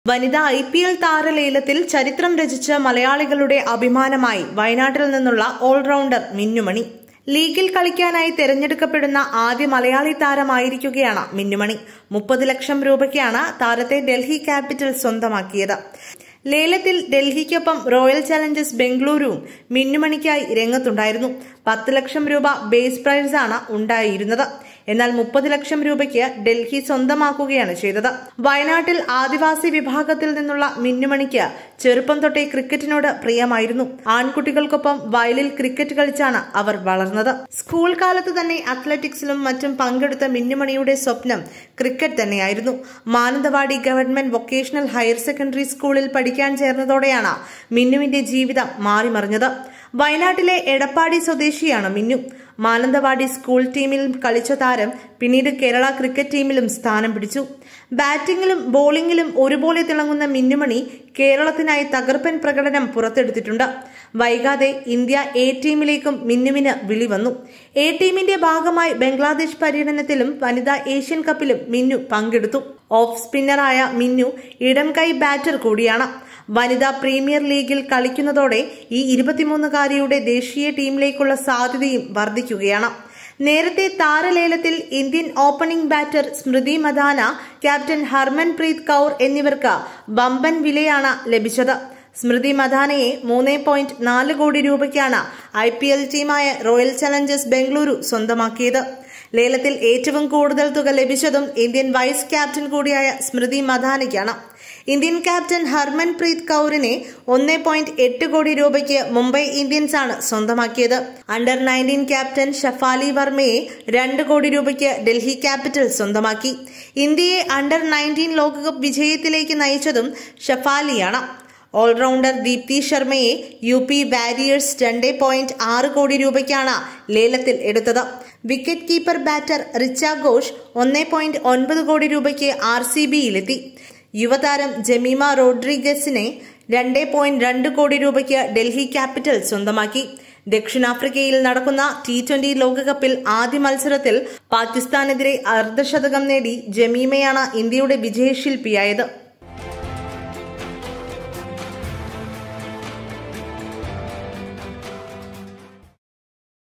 വനിതാ I P L താരലേലത്തിൽ ചരിത്രം രചിച്ച മലയാളികളുടെ അഭിമാനമായി വയനാട്ടിൽ നിന്നുള്ള ഓൾറൗണ്ടർ മിന്നുമണി ലീഗിൽ കളിക്കാനായി തെരഞ്ഞെടുക്കപ്പെടുന്ന ആദ്യ മലയാളി താരമായിരിക്കുകയാണ് മിന്നുമണി മുപ്പത് ലക്ഷം രൂപയ്ക്കാണ് താരത്തെ ഡൽഹി ക്യാപിറ്റൽ സ്വന്തമാക്കിയത് ലേലത്തിൽ ഡൽഹിക്കൊപ്പം റോയൽ ചലഞ്ചേഴ്സ് ബംഗളൂരുവും മിന്നുമണിക്കായി രംഗത്തുണ്ടായിരുന്നു പത്ത് ലക്ഷം രൂപ ബേസ് പ്രൈസാണ് ഉണ്ടായിരുന്നത് എന്നാൽ മുപ്പത് ലക്ഷം രൂപയ്ക്ക് ഡൽഹി സ്വന്തമാക്കുകയാണ് ചെയ്തത് വയനാട്ടിൽ ആദിവാസി വിഭാഗത്തിൽ നിന്നുള്ള മിന്നുമണിക്ക് ചെറുപ്പം തൊട്ടേ ക്രിക്കറ്റിനോട് പ്രിയമായിരുന്നു ആൺകുട്ടികൾക്കൊപ്പം വയലിൽ ക്രിക്കറ്റ് കളിച്ചാണ് അവർ വളർന്നത് സ്കൂൾ കാലത്ത് തന്നെ അത്ലറ്റിക്സിലും മറ്റും പങ്കെടുത്ത മിന്നുമണിയുടെ സ്വപ്നം ക്രിക്കറ്റ് തന്നെയായിരുന്നു Mananthavady government vocational higher secondary സ്കൂളിൽ പഠിക്കാൻ ചേർന്നതോടെയാണ് മിന്നുവിന്റെ ജീവിതം മാറിമറിഞ്ഞത് വയനാട്ടിലെ എടപ്പാടി സ്വദേശിയാണ് മിന്നു മാനന്തവാടി സ്കൂൾ ടീമിൽ കളിച്ച താരം പിന്നീട് കേരള ക്രിക്കറ്റ് ടീമിലും സ്ഥാനം പിടിച്ചു ബാറ്റിംഗിലും ബോളിംഗിലും ഒരുപോലെ തിളങ്ങുന്ന മിന്നുമണി കേരളത്തിനായി തകർപ്പൻ പ്രകടനം പുറത്തെടുത്തിട്ടുണ്ട് വൈകാതെ ഇന്ത്യ എ ടീമിലേക്കും മിന്നുവിന് വിളി വന്നു എ ടീമിന്റെ ഭാഗമായി ബംഗ്ലാദേശ് പര്യടനത്തിലും വനിതാ ഏഷ്യൻ കപ്പിലും മിന്നു പങ്കെടുത്തു ഓഫ് സ്പിന്നറായ മിന്നു ഇടം കൈ ബാറ്റർ കൂടിയാണ് വനിതാ പ്രീമിയർ ലീഗിൽ കളിക്കുന്നതോടെ ഈ ഇരുപത്തിമൂന്നുകാരിയുടെ ദേശീയ ടീമിലേക്കുള്ള സാധ്യതയും വർദ്ധിക്കുകയാണ് നേരത്തെ താരലേലത്തിൽ Indian opening batter Smriti Mandhana captain Harmanpreet Kaur എന്നിവർക്ക് വമ്പൻ വിലയാണ് ലഭിച്ചത് സ്മൃതി മദാനയെ മൂന്ന് പോയിന്റ് നാല് കോടി രൂപയ്ക്കാണ് ഐ പി എൽ ടീമായ റോയൽ ചലഞ്ചേഴ്സ് ബംഗളൂരു സ്വന്തമാക്കിയത് ലേലത്തിൽ ഏറ്റവും കൂടുതൽ തുക ലഭിച്ചതും ഇന്ത്യൻ വൈസ് ക്യാപ്റ്റൻ കൂടിയായ സ്മൃതി മദാനയ്ക്കാണ് ഇന്ത്യൻ ക്യാപ്റ്റൻ ഹർമൻപ്രീത് കൌറിനെ ഒന്ന് പോയിന്റ് എട്ട് കോടി രൂപയ്ക്ക് മുംബൈ ഇന്ത്യൻസ് ആണ് സ്വന്തമാക്കിയത് അണ്ടർ നയൻറ്റീൻ ക്യാപ്റ്റൻ ഷഫാലി വർമ്മയെ രണ്ട് കോടി രൂപയ്ക്ക് ഡൽഹി ക്യാപിറ്റൽ സ്വന്തമാക്കി ഇന്ത്യയെ അണ്ടർ നയൻറ്റീൻ ലോകകപ്പ് വിജയത്തിലേക്ക് നയിച്ചതും ഷഫാലിയാണ് ഓൾറൗണ്ടർ ദീപ്തി ശർമ്മയെ യു പി വാരിയേഴ്സ് രണ്ട് പോയിന്റ് ആറ് കോടി രൂപയ്ക്കാണ് ലേലത്തിൽ എടുത്തത് wicket keeper batter Richa Ghosh ഒന്ന് പോയിന്റ് ഒൻപത് കോടി രൂപയ്ക്ക് ആർ സി ബിയിലെത്തി യുവതാരം ജമീമ റോഡ്രിഗസിനെ രണ്ട് പോയിന്റ് രണ്ട് കോടി രൂപയ്ക്ക് ഡൽഹി ക്യാപിറ്റൽ സ്വന്തമാക്കി ദക്ഷിണാഫ്രിക്കയിൽ നടക്കുന്ന ടി ട്വന്റി ലോകകപ്പിൽ ആദ്യ മത്സരത്തിൽ പാകിസ്ഥാനെതിരെ അർദ്ധശതകം നേടി ജമീമയാണ് ഇന്ത്യയുടെ വിജയശില്പിയായത്